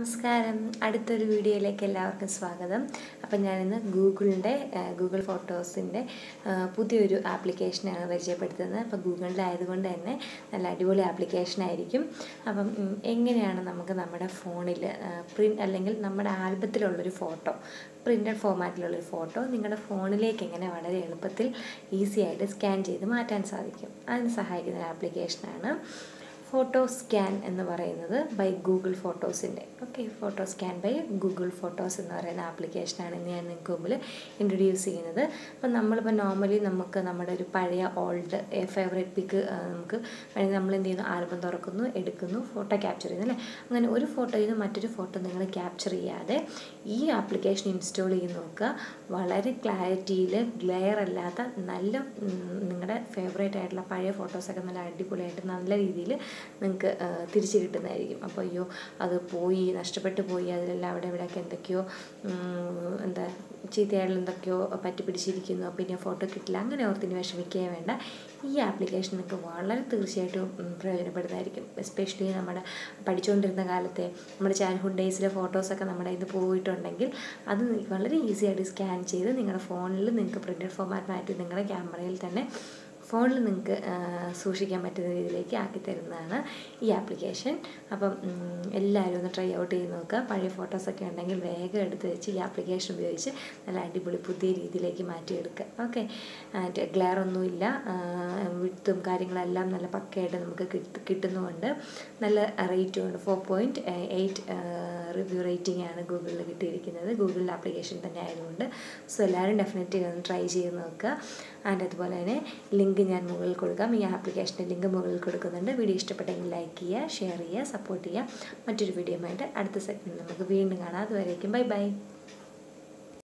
നമസ്കാരം അടുത്തൊരു വീഡിയോയിലേക്ക് എല്ലാവർക്കും സ്വാഗതം അപ്പം ഞാനിന്ന് ഗൂഗിളിൻ്റെ ഗൂഗിൾ ഫോട്ടോസിൻ്റെ പുതിയൊരു ആപ്ലിക്കേഷനാണ് പരിചയപ്പെടുത്തുന്നത് അപ്പോൾ ഗൂഗിളിൻ്റെ ആയതുകൊണ്ട് തന്നെ നല്ല അടിപൊളി ആപ്ലിക്കേഷൻ ആയിരിക്കും അപ്പം ഉം, എങ്ങനെയാണ് നമുക്ക് നമ്മുടെ ഫോണിൽ പ്രിൻ്റ് അല്ലെങ്കിൽ നമ്മുടെ ആൽബത്തിലുള്ളൊരു ഫോട്ടോ പ്രിൻ്റഡ് ഫോമാറ്റിലുള്ളൊരു ഫോട്ടോ നിങ്ങളുടെ ഫോണിലേക്ക് എങ്ങനെ വളരെ എളുപ്പത്തിൽ ഈസി ആയിട്ട് സ്കാൻ ചെയ്ത് മാറ്റാൻ സാധിക്കും അതിന് സഹായിക്കുന്ന ഒരു ആപ്ലിക്കേഷനാണ് ഫോട്ടോ സ്കാൻ എന്ന് പറയുന്നത് ബൈ ഗൂഗിൾ ഫോട്ടോസിൻ്റെ okay photo scan by Google photos എന്ന് പറയുന്ന ആപ്ലിക്കേഷനാണ് ഇന്ന് ഞാൻ നിങ്ങൾക്ക് മുമ്പിൽ ഇൻട്രൊഡ്യൂസ് ചെയ്യുന്നത് അപ്പം നമ്മളിപ്പോൾ നോർമലി നമുക്ക് നമ്മുടെ ഒരു പഴയ ഓൾഡ് ഫേവറേറ്റ് പിക്ക് നമുക്ക് വേണമെങ്കിൽ നമ്മൾ എന്ത് ചെയ്യുന്നു ആൽബം തുറക്കുന്നു എടുക്കുന്നു ഫോട്ടോ ക്യാപ്ചർ ചെയ്യുന്നു അല്ലേ അങ്ങനെ ഒരു ഫോട്ടോയിൽ നിന്ന് മറ്റൊരു ഫോട്ടോ നിങ്ങൾ ക്യാപ്ചർ ചെയ്യാതെ ഈ ആപ്ലിക്കേഷൻ ഇൻസ്റ്റാൾ ചെയ്ത് നോക്കുക വളരെ ക്ലാരിറ്റിയിൽ ഗ്ലെയർ അല്ലാത്ത നല്ല നിങ്ങളുടെ ഫേവറേറ്റ് ആയിട്ടുള്ള പഴയ ഫോട്ടോസൊക്കെ നല്ല അടിപൊളിയായിട്ട് നല്ല രീതിയിൽ നിങ്ങൾക്ക് തിരിച്ച് കിട്ടുന്നതായിരിക്കും അപ്പോൾ അയ്യോ അത് പോയി നഷ്ടപ്പെട്ടു പോയി അതിലെല്ലാം അവിടെ ഇവിടെയൊക്കെ എന്തൊക്കെയോ ഉം, എന്താ ചീത്തയായിട്ടുള്ള എന്തൊക്കെയോ പറ്റി പിടിച്ചിരിക്കുന്നു പിന്നെ ഫോട്ടോ കിട്ടില്ല അങ്ങനെ ഓർത്തിന് വിഷമിക്കുകയും വേണ്ട ഈ ആപ്ലിക്കേഷൻ നിങ്ങൾക്ക് വളരെ തീർച്ചയായിട്ടും ഉം, പ്രയോജനപ്പെടുന്നതായിരിക്കും എസ്പെഷ്യലി നമ്മുടെ പഠിച്ചുകൊണ്ടിരുന്ന കാലത്തെ നമ്മുടെ ചൈൽഡ്ഹുഡ് ഡേയ്സിലെ ഫോട്ടോസൊക്കെ നമ്മുടെ ഇത് പോയിട്ടുണ്ടെങ്കിൽ അത് വളരെ ഈസി ആയിട്ട് സ്കാൻ ചെയ്ത് നിങ്ങളുടെ ഫോണിൽ നിങ്ങൾക്ക് പ്രിൻറ്റഡ് ഫോമാറ്റ് മാറ്റി നിങ്ങളുടെ ക്യാമറയിൽ തന്നെ ഫോണിൽ നിങ്ങൾക്ക് സൂക്ഷിക്കാൻ പറ്റുന്ന രീതിയിലേക്ക് ആക്കി തരുന്നതാണ് ഈ ആപ്ലിക്കേഷൻ അപ്പം ഉം, എല്ലാവരും ഒന്ന് ട്രൈ ഔട്ട് ചെയ്ത് നോക്കുക പഴയ ഫോട്ടോസൊക്കെ ഉണ്ടെങ്കിൽ വേഗം എടുത്ത് വെച്ച് ഈ ആപ്ലിക്കേഷൻ ഉപയോഗിച്ച് നല്ല അടിപൊളി പുതിയ രീതിയിലേക്ക് മാറ്റിയെടുക്കുക ഓക്കെ മറ്റേ ഗ്ലെയർ ഒന്നുമില്ല വിട്ടും കാര്യങ്ങളെല്ലാം നല്ല പക്കയായിട്ട് നമുക്ക് കിട്ട് കിട്ടുന്നുമുണ്ട് നല്ല റേറ്റും ഉണ്ട് four point eight review rating ആണ് ഗൂഗിളിൽ കിട്ടിയിരിക്കുന്നത് ഗൂഗിളിൽ ആപ്ലിക്കേഷൻ തന്നെ ആയതുകൊണ്ട് സോ എല്ലാവരും ഡെഫിനറ്റ്ലി ഒന്ന് ട്രൈ ചെയ്ത് നോക്കുക ആൻഡ് അതുപോലെ തന്നെ ലിങ്ക് ഞാൻ മുകളിൽ കൊടുക്കാം ഈ ആപ്ലിക്കേഷൻ്റെ ലിങ്ക് മുകളിൽ കൊടുക്കുന്നുണ്ട് വീഡിയോ ഇഷ്ടപ്പെട്ടെങ്കിൽ ലൈക്ക് ചെയ്യുക ഷെയർ ചെയ്യുക സപ്പോർട്ട് ചെയ്യുക മറ്റൊരു വീഡിയോ ആയിട്ട് അടുത്ത സെഗ്മെൻറ്റ് നമുക്ക് വീണ്ടും കാണാം അതുവരേക്കും ബൈ ബൈ